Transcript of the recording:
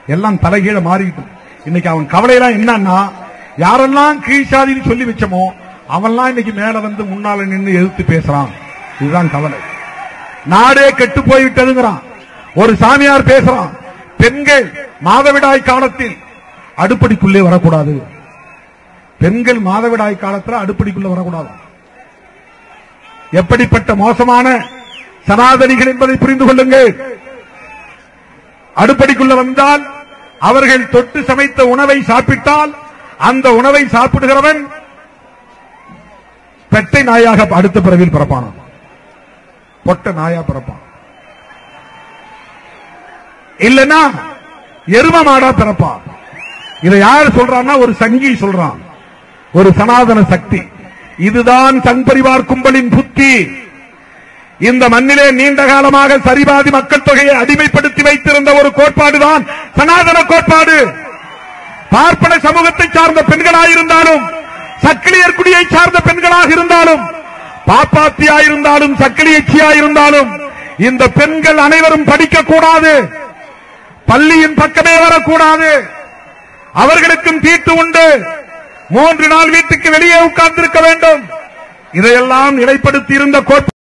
எல்லாம் தலைகீழ மாறிட்டு இன்னைக்கு அவன் கவலையெல்லாம் என்னன்னா யாரெல்லாம் கீழ்சாதின்னு சொல்லி வச்சோமோ அவன்லாம் இன்னைக்கு மேல வந்து முன்னால நின்று எதிர்த்து பேசுறான் இதுதான் கவலை நாடே கெட்டு போய்விட்டதுங்கிறான் ஒரு சாமியார் பேசுறான் பெண்கள் மாதவிடாய் காலத்தில் அடுப்படிக்குள்ளே வரக்கூடாது பெண்கள் மாதவிடாய் காலத்துல அடுப்படிக்குள்ள வரக்கூடாது எப்படிப்பட்ட மோசமான சனாதனிகள் என்பதை புரிந்து கொள்ளுங்கள் அடுப்படிக்குள்ள வந்தால் அவர்கள் தொட்டு சமைத்த உணவை சாப்பிட்டால் அந்த உணவை சாப்பிடுகிறவன் பெட்டை நாயாக அடுத்த பிறவில் பிறப்பானான் பொட்ட நாயா பிறப்பான் இல்லனா எரும மாடா பிறப்பான் இதை யார் சொல்றான்னா ஒரு சங்கி சொல்றான் ஒரு சனாதன சக்தி இதுதான் சங் பரிவார் கும்பலின் புத்தி இந்த மண்ணிலே நீண்ட காலமாக சரிபாதி மக்கள் தொகையை அடிமைப்படுத்தி வைத்திருந்த ஒரு கோட்பாடுதான் சனாதன கோட்பாடு பார்ப்பன சமூகத்தை சார்ந்த பெண்களாயிருந்தாலும் சக்கிலியர் குடியை சார்ந்த பெண்களாக இருந்தாலும் பாப்பாத்தியாயிருந்தாலும் சக்கிலியச்சியாயிருந்தாலும் இந்த பெண்கள் அனைவரும் படிக்க கூடாது பள்ளியின் பக்கமே வரக்கூடாது அவர்களுக்கும் தீட்டு உண்டு மூன்று நாள் வீட்டுக்கு வெளியே உட்கார்ந்திருக்க வேண்டும் இதையெல்லாம் நிலைப்படுத்தி இருந்த கோட்பாடு